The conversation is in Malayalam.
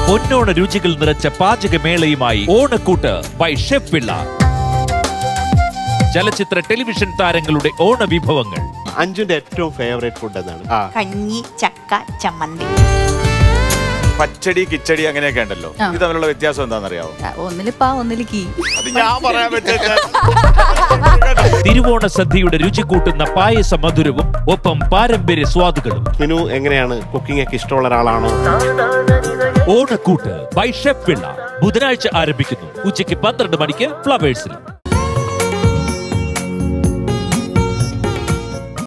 പൊന്നോണ രുചികൾ നിറച്ച പാചകമേളയുമായി ഓണക്കൂട്ട് ബൈ ഷെഫ് പിള്ള ചലച്ചിത്ര ടെലിവിഷൻ താരങ്ങളുടെ ഓണവിഭവങ്ങൾ അഞ്ചുന്റെ ഏറ്റവും ഫേവറേറ്റ് ഫുഡ് എന്നാണ് ആ കഞ്ഞി ചക്ക ചമ്മന്തി പച്ചടി കിച്ചടി അങ്ങനെയൊക്കെ ഉണ്ടല്ലോ ആ. ഇത് തമ്മിലുള്ള വ്യത്യാസം എന്താണെന്നറിയാവോ ആ, ഒന്നില് പാ ഒന്നില് കീ അത് ഞാൻ പറയാൻ പറ്റില്ല തിരുവോണ സദ്യയുടെ രുചി കൂട്ടുന്ന പായസ മധുരവും ഒപ്പം പാരമ്പര്യ സ്വാദുകളും മിനു എങ്ങനെയാണ് കുക്കിംഗ് ഒക്കെ ഇഷ്ടമുള്ള ഒരാളാണോ ഓണക്കൂട്ട് ബൈ ഷെഫ് പിള്ള ബുധനാഴ്ച ആരംഭിക്കുന്നു ഉച്ചയ്ക്ക് പന്ത്രണ്ട് മണിക്ക് ഫ്ലവേഴ്സിൽ